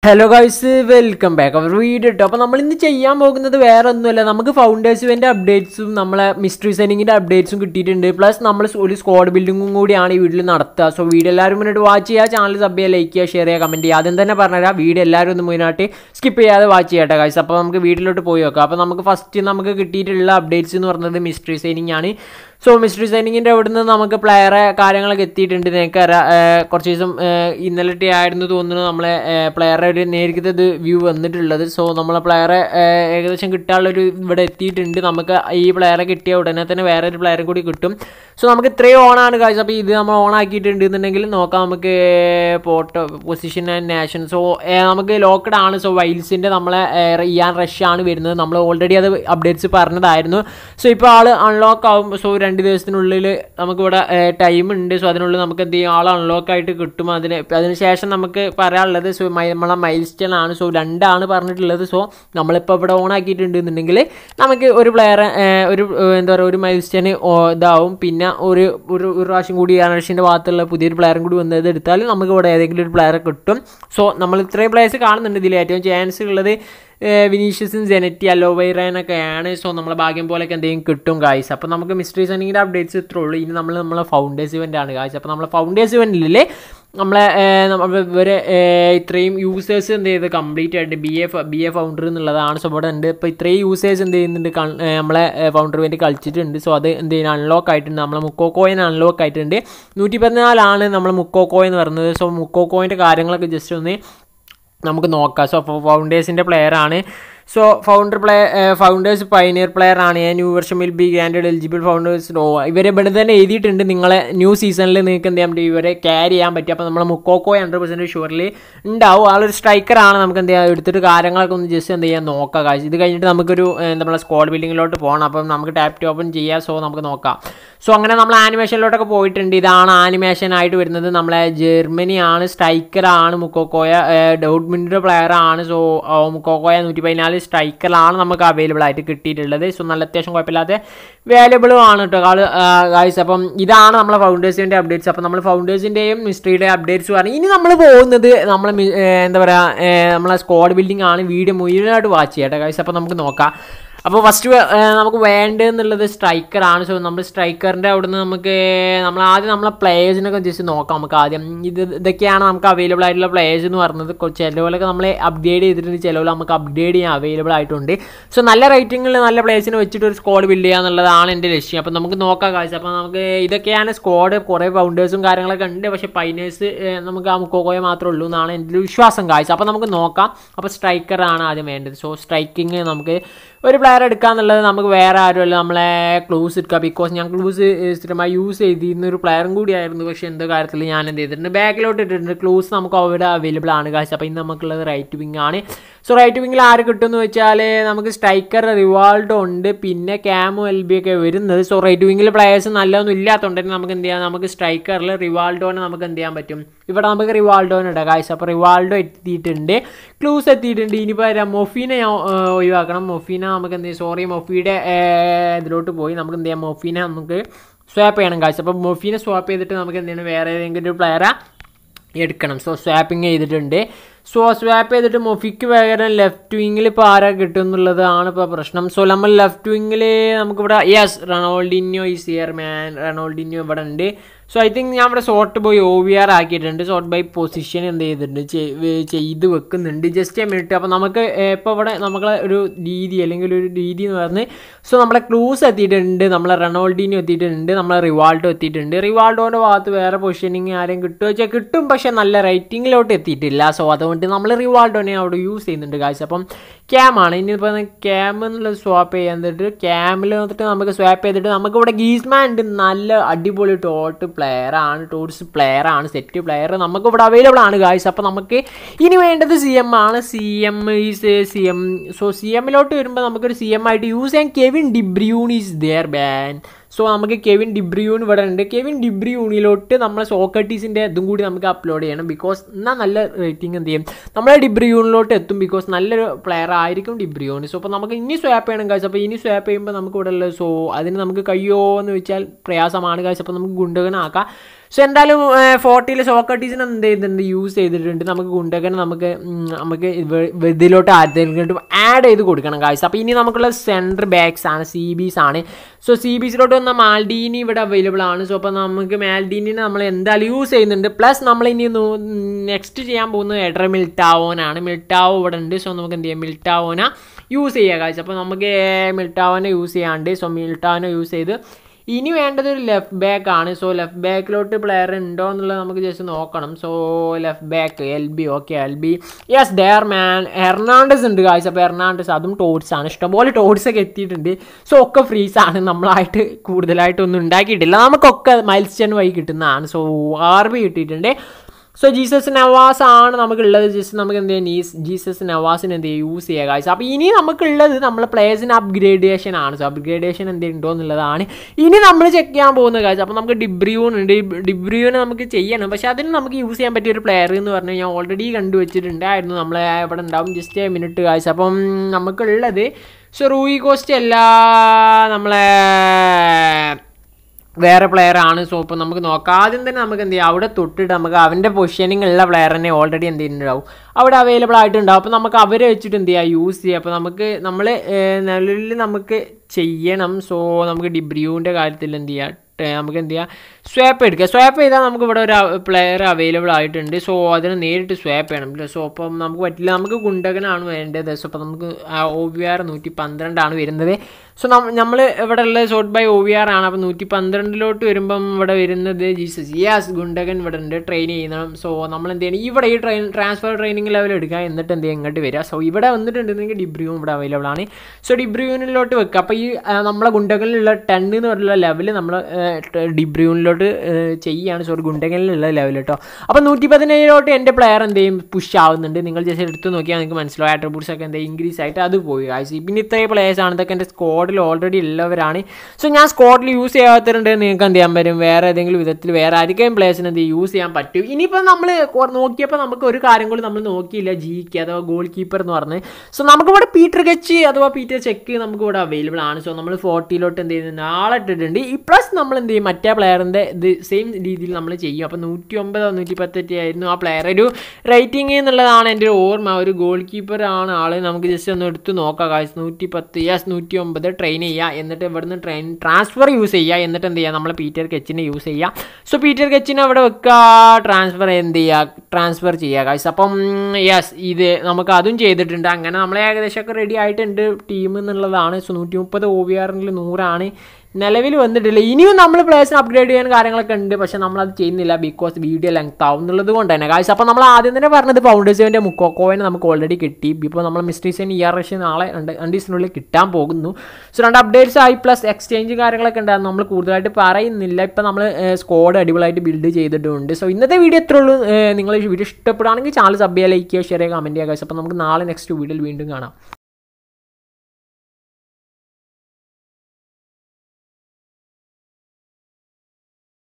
Hello guys welcome back അവർ video ഇട്ടോ അപ്പോൾ നമ്മൾ ഇന്ന് ചെയ്യാൻ പോകുന്നത് വേറെ ഒന്നുമല്ല നമുക്ക് ഫൗണ്ടേഴ്സ് ഇവൻ്റെ അപ്ഡേറ്റ്സും നമ്മളെ മിസ്റ്ററി സൈനിങ്ങിൻ്റെ അപ്ഡേറ്റ്സും കിട്ടിയിട്ടുണ്ട് പ്ലസ് നമ്മൾ ഒരു സ്ക്വാഡ് ബിൽഡിങ്ങും കൂടിയാണ് ഈ വീട്ടിൽ നടത്തുക സോ വീഡിയോ എല്ലാവരും മുന്നോട്ട് വാച്ച് ചെയ്യുക ചാനൽ സബ് ചെയ്യുക ലൈക്ക് ചെയ്യുക ഷെയർ ചെയ്യുക കമൻറ്റ് ചെയ്യുക ആദ്യം തന്നെ പറഞ്ഞുതരാം വീഡിയോ എല്ലാവരും ഒന്ന് മുന്നോട്ട് സ്കിപ്പ് ചെയ്യാതെ വാച്ച് ചെയ്യട്ടെ ഗൈസ് അപ്പോൾ നമുക്ക് വീട്ടിലോട്ട് പോയി നോക്കാം അപ്പോൾ നമുക്ക് ഫസ്റ്റ് നമുക്ക് കിട്ടിയിട്ടുള്ള അപ്ഡേറ്റ്സ് എന്ന് പറയുന്നത് മിസ്റ്ററി സൈനിങ് ആണ് സോ മിസ്റ്ററി സൈനിങ്ങിൻ്റെ അവിടുന്ന് നമുക്ക് പ്ലെയറെ കാര്യങ്ങളൊക്കെ എത്തിയിട്ടുണ്ട് നിങ്ങൾക്ക് അറിയാം ഏഹ് കുറച്ച് ദിവസം ഏഹ് ഇന്നലത്തെ ആയിരുന്നു തോന്നുന്നു നമ്മളെ പ്ലെയറുടെ ഒരു നേരിട്ടത് ഇത് വ്യൂ വന്നിട്ടുള്ളത് സോ നമ്മളെ പ്ലെയറെ ഏകദേശം കിട്ടാനുള്ളൊരു ഇവിടെ എത്തിയിട്ടുണ്ട് നമുക്ക് ഈ പ്ലെയറെ കിട്ടിയ ഉടനെ തന്നെ വേറെ ഒരു പ്ലെയറും കൂടി കിട്ടും സോ നമുക്ക് ഇത്രയും ഓണാണ് കാഴ്ച അപ്പോൾ ഇത് നമ്മൾ ഓൺ ആക്കിയിട്ടുണ്ട് എന്നുണ്ടെങ്കിൽ നോക്കാം നമുക്ക് പോട്ടോ പൊസിഷൻ ആൻഡ് നാഷൻ സോ നമുക്ക് ലോക്കഡ് ആണ് സോ വൈൽസിൻ്റെ നമ്മളെ ഇയാൻ റഷ് ആണ് വരുന്നത് നമ്മൾ ഓൾറെഡി അത് അപ്ഡേറ്റ്സ് പറഞ്ഞതായിരുന്നു സോ ഇപ്പോൾ ആൾ അൺലോക്ക് ആവും സോ രണ്ട് ദിവസത്തിനുള്ളിൽ നമുക്കിവിടെ ടൈം ഉണ്ട് സോ അതിനുള്ളിൽ നമുക്ക് എന്ത് ചെയ്യും ആൾ അൺലോക്ക് ആയിട്ട് കിട്ടും അതിന് അതിന് ശേഷം നമുക്ക് പറയാനുള്ളത് സോ നമ്മളെ മൈൽ സ്റ്റേൺ ആണ് സോ രണ്ടാണ് പറഞ്ഞിട്ടുള്ളത് സോ നമ്മളിപ്പോൾ ഇവിടെ ഓൺ ആക്കിയിട്ടുണ്ട് എന്നുണ്ടെങ്കിൽ നമുക്ക് ഒരു പ്ലെയർ ഒരു ഏഹ്, എന്താ പറയുക ഒരു മൈൽ സ്റ്റേൺ ഇതാവും പിന്നെ ഒരു ഒരു ഒരു പ്രാവശ്യം കൂടി അനർഷിൻ്റെ ഭാഗത്തുള്ള പുതിയൊരു പ്ലെയറും കൂടി വന്നത് എടുത്താൽ നമുക്ക് ഇവിടെ ഏതെങ്കിലും ഒരു പ്ലെയറെ കിട്ടും സോ നമ്മൾ ഇത്രയും പ്ലേയേഴ്സ് കാണുന്നുണ്ട് ഇതിൽ ഏറ്റവും ചാൻസ് ഉള്ളത് വിനീഷ്യസും ജെനറ്റി അലോവൈറനൊക്കെയാണ് സോ നമ്മളെ ഭാഗ്യം പോലെയൊക്കെ എന്തെങ്കിലും കിട്ടും ഗായ്സ് അപ്പോൾ നമുക്ക് മിസ്റ്ററി സണ്ണിങ്ങിൻ്റെ അപ്ഡേറ്റ്സ് ഇത്രേ ഉള്ളൂ ഇനി നമ്മൾ നമ്മളെ ഫൗണ്ടേഴ്സ് ഇവൻ്റ് ആണ് ഗായ്സ് അപ്പോൾ നമ്മളെ ഫൗണ്ടേഴ്സ് ഇവൻറ്റിൽ നമ്മളെ ഏഹ്, നമ്മ- ഇവരെ ഏഹ്, ഇത്രയും യൂസേഴ്സ് എന്ത് ചെയ്ത് കംപ്ലീറ്റ് ആയിട്ട് B A B A founder എന്നുള്ളതാണ് സോ ഇവിടെ ഉണ്ട് ഇപ്പോൾ ഇത്രയും യൂസേഴ്സ് എന്ത് ചെയ്യുന്നുണ്ട് കൺ- ഏഹ്, നമ്മളെ ഫൗണ്ടർ വേണ്ടി കളിച്ചിട്ടുണ്ട് സോ അത് എന്ത് ചെയ്യുന്നത് അൺലോക്ക് ആയിട്ടുണ്ട് നമ്മളെ മുക്കോക്കോയിൻ അൺലോക്ക് ആയിട്ടുണ്ട് നൂറ്റി പതിനാലാണ് നമ്മളെ മുക്കോക്കോ എന്ന് പറയുന്നത് സോ മുക്കോക്കോയിൻ്റെ കാര്യങ്ങളൊക്കെ ജസ്റ്റ് ഒന്ന് നമുക്ക് നോക്കാം സോ ഫൗണ്ടേഴ്സിൻ്റെ പ്ലെയർ ആണ് so founder play founders pioneer player ആണ് new version will be grand eligible founders no ഇവരെ ഇവിടെ തന്നെ എഴുതിയിട്ടുണ്ട് നിങ്ങളെ ന്യൂ സീസണിൽ നിങ്ങൾക്ക് എന്ത് ചെയ്യാൻ പറ്റും ഇവരെ ക്യാരി ചെയ്യാൻ പറ്റും അപ്പോൾ നമ്മൾ മുക്കോക്കോ ഹൺഡ്രഡ് പെർസെൻറ്റ് ഷുവറിൽ ഉണ്ടാവും ആളൊരു സ്ട്രൈക്കറാണ് നമുക്ക് എന്ത് ചെയ്യാം എടുത്തിട്ട് കാര്യങ്ങളൊക്കെ ഒന്ന് ജസ്റ്റ് എന്ത് ചെയ്യാൻ നോക്കാം കാശ് ഇത് കഴിഞ്ഞിട്ട് നമുക്കൊരു ഏഹ്, നമ്മളെ സ്ക്വാഡ് ബിൽഡിങ്ങിലോട്ട് പോകണം അപ്പം നമുക്ക് ടാപ്പ് ടു ഓപ്പൺ ചെയ്യാം സോ നമുക്ക് നോക്കാം സോ അങ്ങനെ നമ്മൾ ആനിമേഷനിലോട്ടൊക്കെ പോയിട്ടുണ്ട് ഇതാണ് ആനിമേഷൻ ആയിട്ട് വരുന്നത് നമ്മളെ ജർമ്മനിയാണ് സ്ട്രൈക്കറാണ് മുക്കോക്കോയ ഡൗട്ട്മിൻ്റെ പ്ലെയർ ആണ് സോ മുക്കോക്കോയ നൂറ്റി പതിനാല് സ്ട്രൈക്കറിലാണ് നമുക്ക് അവൈലബിൾ ആയിട്ട് കിട്ടിയിട്ടുള്ളത് സോ നല്ല അത്യാവശ്യം കുഴപ്പമില്ലാതെ വാല്യബിളും ആണ് കേട്ടോ ആള് ഗായ്സ് അപ്പം ഇതാണ് നമ്മളെ ഫൗണ്ടേഴ്സിൻ്റെ അപ്ഡേറ്റ്സ് അപ്പം നമ്മൾ ഫൗണ്ടേഴ്സിൻ്റെയും മിസ്റ്ററിയുടെ അപ്ഡേറ്റ്സ് പറഞ്ഞു ഇനി നമ്മൾ പോകുന്നത് നമ്മളെ മി- ഏഹ് എന്താ പറയുക നമ്മളെ സ്ക്വാഡ് ബിൽഡിംഗ് ആണ് വീഡിയോ മുഴുവനായിട്ട് വാച്ച് ചെയ്യട്ടെ ഗായ്സ് അപ്പം നമുക്ക് നോക്കാം അപ്പോൾ ഫസ്റ്റ് നമുക്ക് വേണ്ടതെന്നുള്ളത് സ്ട്രൈക്കറാണ് സോ നമ്മൾ സ്ട്രൈക്കറിൻ്റെ അവിടുന്ന് നമുക്ക് നമ്മൾ ആദ്യം നമ്മളെ പ്ലേയേഴ്സിനൊക്കെ ജസ്റ്റ് നോക്കാം നമുക്ക് ആദ്യം ഇത് ഇതൊക്കെയാണ് നമുക്ക് അവൈലബിൾ ആയിട്ടുള്ള പ്ലേയേഴ്സ് എന്ന് പറയുന്നത് കൊ- ചിലവിലൊക്കെ നമ്മൾ അപ്ഗ്രേഡ് ചെയ്തിട്ടുണ്ട് ചിലവിൽ നമുക്ക് അപ്ഗ്രേഡ് ചെയ്യാൻ അവൈലബിൾ ആയിട്ടുണ്ട് സോ നല്ല റേറ്റിംഗിൽ നല്ല പ്ലേയേഴ്സിനെ വെച്ചിട്ട് ഒരു സ്ക്വാഡ് ബിൽഡ് ചെയ്യുക എന്നുള്ളതാണ് എൻ്റെ ലക്ഷ്യം അപ്പോൾ നമുക്ക് നോക്കാം കാഴ്ച അപ്പോൾ നമുക്ക് ഇതൊക്കെയാണ് സ്ക്വാഡ് കുറേ ഫൗണ്ടേഴ്സും കാര്യങ്ങളൊക്കെ ഉണ്ട് പക്ഷേ പൈനേഴ്സ് നമുക്ക് ആ മുക്കോക്കോയെ മാത്രമേ ഉള്ളൂ എന്നാണ് എൻ്റെ ഒരു വിശ്വാസം കാഴ്ച അപ്പോൾ നമുക്ക് നോക്കാം അപ്പോൾ സ്ട്രൈക്കറാണ് ആദ്യം വേണ്ടത് സോ സ്ട്രൈക്കിങ് നമുക്ക് ഒരു പ്ലെയർ എടുക്കുക എന്നുള്ളത് നമുക്ക് വേറെ ആരുമല്ല നമ്മളെ ക്ലൂസ് എടുക്കുക ബിക്കോസ് ഞാൻ ക്ലൂസ് സ്ഥിരമായി യൂസ് ചെയ്തിരുന്ന ഒരു പ്ലെയറും കൂടിയായിരുന്നു പക്ഷേ എന്തോ കാര്യത്തിൽ ഞാൻ എന്ത് ചെയ്തിട്ടുണ്ട് ബാക്കിലോട്ട് ഇട്ടിട്ടുണ്ട് ക്ലൂസ് നമുക്ക് അവിടെ അവൈലബിൾ ആണ് കാശ് അപ്പോൾ ഇന്ന് നമുക്കുള്ളത് റൈറ്റ് വിങ് ആണ് സോ റൈറ്റ് വിങ്ങിൽ ആര് കിട്ടുമെന്ന് വെച്ചാൽ നമുക്ക് സ്ട്രൈക്കർ റിവാൾഡോ ഉണ്ട് പിന്നെ ക്യാമോ എൽ ബി ഒക്കെ വരുന്നത് സോ റൈറ്റ് വിങ്ങിൽ പ്ലെയേഴ്സ് നല്ലതൊന്നും ഇല്ലാത്തതുകൊണ്ട് തന്നെ നമുക്ക് എന്ത് ചെയ്യാം നമുക്ക് സ്ട്രൈക്കറിൽ റിവാൾഡോനെ നമുക്ക് എന്ത് ചെയ്യാൻ പറ്റും ഇവിടെ നമുക്ക് റിവാൾഡോനെ ഇടാം കാശ് അപ്പോൾ റിവാൾഡോ എത്തിയിട്ടുണ്ട് ക്ലൂസ് എത്തിയിട്ടുണ്ട് ഇനിയിപ്പോൾ മൊഫീനെ ഞാൻ ഏഹ്, ഒഴിവാക്കണം മൊഫീന നമുക്ക് എന്ത് ചെയ്യും സോറി മൊഫിയുടെ ഏഹ്, ഇതിലോട്ട് പോയി നമുക്ക് എന്ത് ചെയ്യാം മൊഫീനെ നമുക്ക് സ്വാപ്പ് ചെയ്യണം കാശ് അപ്പോൾ മൊഫീനെ സ്വാപ്പ് ചെയ്തിട്ട് നമുക്ക് എന്ത് ചെയ്യണം വേറെ ഏതെങ്കിലും ഒരു പ്ലെയറെ എടുക്കണം സോ സ്വാപ്പിങ് ചെയ്തിട്ടുണ്ട് സോ സ്വാപ്പ് ചെയ്തിട്ട് മൊഫിക്ക് പകരം ലെഫ്റ്റ് വിങ്ങിൽ ഇപ്പോൾ ആരാ കിട്ടും എന്നുള്ളതാണ് ഇപ്പോൾ പ്രശ്നം സോ നമ്മൾ ലെഫ്റ്റ് വിങ്ങിൽ നമുക്കിവിടെ yes Ronaldinho is here man Ronaldinho ഇവിടെ ഉണ്ട് സോ ഐ തിങ്ക് ഞാൻ ഇവിടെ ഷോർട്ട് പോയി ഒ വി ആർ ആക്കിയിട്ടുണ്ട് ഷോർട്ട് ബൈ പൊസിഷൻ എന്ത് ചെയ്തിട്ടുണ്ട് ചെയ്- വേ- ചെയ്ത് വെക്കുന്നുണ്ട് ജസ്റ്റ് മിനിറ്റ് അപ്പോൾ നമുക്ക് ഇപ്പോൾ ഇവിടെ നമ്മളെ ഒരു രീതി അല്ലെങ്കിൽ ഒരു രീതി എന്ന് പറഞ്ഞ് സോ നമ്മളെ ക്ലൂസ് എത്തിയിട്ടുണ്ട് നമ്മളെ റൊണാൾഡിനോ എത്തിയിട്ടുണ്ട് നമ്മളെ റിവാൾഡോ എത്തിയിട്ടുണ്ട് റിവാൾഡോൻ്റെ ഭാഗത്ത് വേറെ പൊസിഷനിങ് ആരെയും കിട്ടുമോ വെച്ചാൽ കിട്ടും പക്ഷേ നല്ല റേറ്റിങ്ങിലോട്ട് എത്തിയിട്ടില്ല സോ അതുകൊണ്ട് നമ്മൾ റിവാൾഡോനെ അവിടെ യൂസ് ചെയ്യുന്നുണ്ട് കാശ് അപ്പം ക്യാമാണ് ഇനിയിപ്പോൾ ക്യാം എന്നുള്ളത് സ്വാപ്പ് ചെയ്യാൻ എന്നിട്ട് ക്യാമിൽ വന്നിട്ട് നമുക്ക് സ്വാപ്പ് ചെയ്തിട്ട് നമുക്ക് ഇവിടെ ഗീസ്മാൻ ഉണ്ട് നല്ല അടിപൊളി ടോട്ട് പ്ലെയർ ആണ് ടോട്സ് പ്ലെയർ ആണ് സെറ്റ് പ്ലെയർ നമുക്ക് ഇവിടെ അവൈലബിൾ ആണ് ഗായ്സ് അപ്പോൾ നമുക്ക് ഇനി വേണ്ടത് സി എം ആണ് C M is C M so C എമ്മിലോട്ട് വരുമ്പോൾ നമുക്കൊരു സി എം ആയിട്ട് യൂസ് ചെയ്യാൻ Kevin De Bruyne is there ban so നമുക്ക് കെവിൻ ഡിബ്രിയൂൺ ഇവിടെ ഉണ്ട് കെവിൻ ഡിബ്രിയൂണിലോട്ട് നമ്മളെ സോക്കട്ടീസിൻ്റെ ഇതും കൂടി നമുക്ക് അപ്ലോഡ് ചെയ്യണം ബിക്കോസ് എന്നാൽ നല്ല റേറ്റിംഗ് എന്ത് ചെയ്യും നമ്മളെ ഡിബ്രിയൂണിലോട്ട് എത്തും ബിക്കോസ് നല്ലൊരു പ്ലെയർ ആയിരിക്കും ഡിബ്രിയൂൺ സോ അപ്പോൾ നമുക്ക് ഇനി സ്വാപ്പ് ചെയ്യണം കാശ് അപ്പോൾ ഇനി സ്വാപ്പ് ചെയ്യുമ്പോൾ നമുക്ക് ഇവിടെ ഉള്ളത് സോ അതിന് നമുക്ക് കഴിയുമോ എന്ന് വെച്ചാൽ പ്രയാസമാണ് കാശ് അപ്പോൾ നമുക്ക് ഗുണ്ടകനാക്കാം സോ എന്തായാലും ഫോർട്ടിയിൽ സോക്കട്ടീസിന് എന്ത് ചെയ്തിട്ടുണ്ട് യൂസ് ചെയ്തിട്ടുണ്ട് നമുക്ക് ഗുണ്ടകനെ നമുക്ക് ഉം, നമുക്ക് ഇവ- ഇതിലോട്ട് ആദ്യം ആഡ് ചെയ്ത് കൊടുക്കണം കാഴ്ച അപ്പോൾ ഇനി നമുക്കുള്ള സെൻറ്റർ ബാക്സ് ആണ് സി ബീസ് ആണ് സോ സി ബീസിലോട്ട് വന്ന മാൽഡീനി ഇവിടെ അവൈലബിൾ ആണ് സോ അപ്പോൾ നമുക്ക് മാൽഡീനിനെ നമ്മൾ എന്തായാലും യൂസ് ചെയ്യുന്നുണ്ട് പ്ലസ് നമ്മൾ ഇനി നെക്സ്റ്റ് ചെയ്യാൻ പോകുന്നത് എഡർ മിൽട്ടാവോനാണ് മിൽട്ടാവോ ഇവിടെ ഉണ്ട് സോ നമുക്ക് എന്ത് ചെയ്യാം മിൽട്ടാവോന യൂസ് ചെയ്യുക കാഴ്ച അപ്പോൾ നമുക്ക് മിൽട്ടാവോനെ യൂസ് ചെയ്യാണ്ട് സോ മിൽട്ടാവോനെ യൂസ് ചെയ്ത് ഇനി വേണ്ടത് ഒരു ലെഫ്റ്റ് ബാക്ക് ആണ് സോ ലെഫ്റ്റ് ബാക്കിലോട്ട് പ്ലെയർ ഉണ്ടോ എന്നുള്ളത് നമുക്ക് ജസ്റ്റ് നോക്കണം so left back L B okay L B yes there man Hernandez ഉണ്ട് കാഴ്ച അപ്പോൾ എർണാണ്ടസ് അതും ടോട്സ് ആണ് ഇഷ്ടംപോലെ ടോട്സ് ഒക്കെ എത്തിയിട്ടുണ്ട് സോ ഒക്കെ ഫ്രീസ് ആണ് നമ്മളായിട്ട് കൂടുതലായിട്ടൊന്നും ഉണ്ടാക്കിയിട്ടില്ല നമുക്കൊക്കെ മൈൽസ്റ്റൺ വഴി കിട്ടുന്നതാണ് സോ ആർ ബി കിട്ടിയിട്ടുണ്ട് സോ ജീസസ് നവാസ് ആണ് നമുക്കുള്ളത് ജസ്റ്റ് നമുക്ക് എന്ത് ചെയ്യാം ഈ ജീസസ് നവാസിന് എന്ത് ചെയ്യും യൂസ് ചെയ്യുക കാഴ്ച അപ്പോൾ ഇനി നമുക്കുള്ളത് നമ്മളെ പ്ലേസിന് അപ്ഗ്രേഡേഷൻ ആണ് സോ അപ്ഗ്രേഡേഷൻ എന്ത് ഉണ്ടോ എന്നുള്ളതാണ് ഇനി നമ്മൾ ചെക്ക് ചെയ്യാൻ പോകുന്ന കാഴ്ച അപ്പോൾ നമുക്ക് ഡിബ്രിയൂൺ ഉണ്ട് ഡിബ്രിയൂനെ നമുക്ക് ചെയ്യണം പക്ഷേ അതിന് നമുക്ക് യൂസ് ചെയ്യാൻ പറ്റിയ ഒരു പ്ലെയർ എന്ന് പറഞ്ഞു കഴിഞ്ഞാൽ ഓൾറെഡി കണ്ടുവച്ചിട്ടുണ്ടായിരുന്നു നമ്മളെ ഇവിടെ ഉണ്ടാവും ജസ്റ്റ് മിനിറ്റ് കാഴ്ച അപ്പം നമുക്കുള്ളത് സോ റൂയി കോസ്റ്റ് അല്ല നമ്മളെ വേറെ പ്ലെയർ ആണ് സോ ഇപ്പോൾ നമുക്ക് നോക്കാം ആദ്യം തന്നെ നമുക്ക് എന്ത് ചെയ്യാം അവിടെ തൊട്ടിട്ട് നമുക്ക് അവൻ്റെ പൊസിഷനിങ് ഉള്ള പ്ലെയർ തന്നെ ഓൾറെഡി എന്ത് ചെയ്യുന്നുണ്ടാവും അവിടെ അവൈലബിൾ ആയിട്ടുണ്ടാവും അപ്പോൾ നമുക്ക് അവരെ വെച്ചിട്ട് എന്ത് ചെയ്യാം യൂസ് ചെയ്യാം അപ്പോൾ നമുക്ക് നമ്മൾ നിലവിൽ നമുക്ക് ചെയ്യണം സോ നമുക്ക് ഡിബ്രിയൂവിൻ്റെ കാര്യത്തിൽ എന്ത് ചെയ്യാം ടെ- നമുക്ക് എന്ത് ചെയ്യാം സ്വാപ്പ് എടുക്കുക സ്വാപ്പ് ചെയ്താൽ നമുക്ക് ഇവിടെ ഒരു പ്ലെയർ അവൈലബിൾ ആയിട്ടുണ്ട് സോ അതിന് നേരിട്ട് സ്വാപ്പ് ചെയ്യണം സോ അപ്പം നമുക്ക് പറ്റില്ല നമുക്ക് ഗുണ്ടകനാണ് വേണ്ടത് സോ അപ്പം നമുക്ക് ഒ വി ആർ നൂറ്റി പന്ത്രണ്ടാണ് വരുന്നത് സോ നമ്മൾ ഇവിടെ ഉള്ള short by O V R ആണ് അപ്പോൾ നൂറ്റി പന്ത്രണ്ടിലോട്ട് വരുമ്പം ഇവിടെ വരുന്നത് ജീസസ് യാസ് ഗുണ്ടകൻ ഇവിടെ ഉണ്ട് ട്രെയിൻ ചെയ്യണം സോ നമ്മൾ എന്ത് ചെയ്യണം ഇവിടെ ഈ ട്രെയിൻ ട്രാൻസ്ഫർ ട്രെയിനിങ് ലെവൽ എടുക്കുക എന്നിട്ട് എന്ത് ചെയ്യും ഇങ്ങോട്ട് വരിക സോ ഇവിടെ വന്നിട്ടുണ്ടെങ്കിൽ ഡിബ്രിയും ഇവിടെ അവൈലബിൾ ആണ് സോ ഡിബ്രിയൂനിലോട്ട് വെക്കുക അപ്പോൾ ഈ ആ, നമ്മളെ ഗുണ്ടകനിലുള്ള ടെൻ എന്ന് പറഞ്ഞുള്ള ലെവൽ നമ്മൾ ഡിബ്രിയൂനിലോട്ട് ചെയ്യുകയാണ് സോറി ഗുണ്ടകനിലുള്ള ലെവൽ കേട്ടോ അപ്പോൾ നൂറ്റി പതിനേഴിലോട്ട് എൻ്റെ പ്ലെയർ എന്ത് ചെയ്യും പുഷ് ആവുന്നുണ്ട് നിങ്ങൾ ജസ്റ്റ് എടുത്ത് നോക്കിയാൽ നിങ്ങൾക്ക് മനസ്സിലാവും ആട്രിബ്യൂട്ട്സ് ഒക്കെ എന്താ ഇൻക്രീസ് ആയിട്ട് അത് പോയി കാഴ്ച പിന്നെ ഇത്രയും പ്ലേയേഴ്സ് ആണ് ഇതൊക്കെ എൻ്റെ സ്ക്വാഡിൽ ഓൾറെഡി ഉള്ളവരാണ് സോ ഞാൻ സ്ക്വാഡിൽ യൂസ് ചെയ്യാത്തവരുണ്ട് നിങ്ങൾക്ക് എന്ത് ചെയ്യാൻ പറ്റും വേറെ ഏതെങ്കിലും വിധത്തിൽ വേറെ ആർക്കെങ്കിലും പ്ലേയേഴ്സിന് എന്ത് യൂസ് ചെയ്യാൻ പറ്റും ഇനിയിപ്പോൾ നമ്മൾ നോക്കിയപ്പോൾ നമുക്ക് ഒരു കാര്യം കൂടി നമ്മൾ നോക്കിയില്ല ജിക്ക് അഥവാ ഗോൾ കീപ്പർ എന്ന് പറഞ്ഞ് സോ നമുക്കിവിടെ പീറ്റർ കച്ച് അഥവാ പീറ്റർ ചെക്ക് നമുക്ക് ഇവിടെ അവൈലബിൾ ആണ് സോ നമ്മൾ ഫോർട്ടിയിലോട്ട് എന്ത് ചെയ്യുന്നുണ്ട് ആളെ ഇട്ടിട്ടുണ്ട് ഈ പ്ലസ് നമ്മൾ എന്ത് ചെയ്യും മറ്റേ പ്ലെയറിൻ്റെ ഇത് സെയിം രീതിയിൽ നമ്മൾ ചെയ്യും അപ്പോൾ നൂറ്റി ഒമ്പതോ നൂറ്റി പത്തൊക്കെ ആയിരുന്നു ആ പ്ലെയർ ഒരു റേറ്റിംഗ് എന്നുള്ളതാണ് എൻ്റെ ഒരു ഓർമ്മ ഒരു ഗോൾ കീപ്പർ ആണ് ആള് നമുക്ക് ജസ്റ്റ് ഒന്ന് എടുത്ത് നോക്കാം കാശ് നൂറ്റി പത്ത് യെസ് നൂറ്റി ഒമ്പത് ട്രെയിൻ ചെയ്യുക എന്നിട്ട് ഇവിടുന്ന് ട്രെയിൻ ട്രാൻസ്ഫർ യൂസ് ചെയ്യുക എന്നിട്ട് എന്ത് ചെയ്യുക നമ്മൾ പീറ്റർ കെച്ചിനെ യൂസ് ചെയ്യുക സോ പീറ്റർ കെച്ചിനെ അവിടെ വെക്കുക ട്രാൻസ്ഫർ എന്ത് ചെയ്യുക ട്രാൻസ്ഫർ ചെയ്യുക കാശ് അപ്പം യെസ് ഇത് നമുക്ക് അതും ചെയ്തിട്ടുണ്ട് അങ്ങനെ നമ്മൾ ഏകദേശമൊക്കെ റെഡി ആയിട്ടുണ്ട് ടീം എന്നുള്ളതാണ് സോ നൂറ്റി മുപ്പത് ഒ വി ആറിൽ നൂറാണ് നിലവിൽ വന്നിട്ടില്ല ഇനിയും നമ്മൾ പ്ലേസിനെ അപ്ഗ്രേഡ് ചെയ്യാൻ കാര്യങ്ങളൊക്കെ ഉണ്ട് പക്ഷെ നമ്മളത് ചെയ്യുന്നില്ല ബിക്കോസ് വീഡിയോ ലെങ്ത് ആവും എന്നുള്ളത് കൊണ്ട് തന്നെ കാഴ്ച അപ്പോൾ നമ്മൾ ആദ്യം തന്നെ പറഞ്ഞത് ഫൗണ്ടേഴ്സിൻ്റെ മുക്കോക്കോവിനെ നമുക്ക് ഓൾറെഡി കിട്ടി ഇപ്പോൾ നമ്മൾ മിസ്റ്റേക്സിന് ഇയർ റഷ്യ നാളെ രണ്ട് രണ്ട് ദിവസത്തിനുള്ളിൽ കിട്ടാൻ പോകുന്നു സോ രണ്ട് അപ്ഡേറ്റ്സ് ആയി പ്ലസ് എക്സ്ചേഞ്ച് കാര്യങ്ങളൊക്കെ ഉണ്ടായിരുന്നു നമ്മൾ കൂടുതലായിട്ട് പറയുന്നില്ല ഇപ്പോൾ നമ്മൾ സ്കോഡ് അടിപൊളിയായിട്ട് ബിൽഡ് ചെയ്തിട്ടുണ്ട് സോ ഇന്നത്തെ വീഡിയോ എത്ര ഉള്ളൂ നിങ്ങൾ വീഡിയോ ഇഷ്ടപ്പെടുകയാണെങ്കിൽ ചാനൽ സബ് ചെയ്യുക ലൈക്ക് ചെയ്യുക ഷെയർ ചെയ്യുക കമൻറ്റ് ചെയ്യുക guys. അപ്പോൾ നമുക്ക് നാളെ നെക്സ്റ്റ് വീഡിയോയിൽ വീണ്ടും കാണാം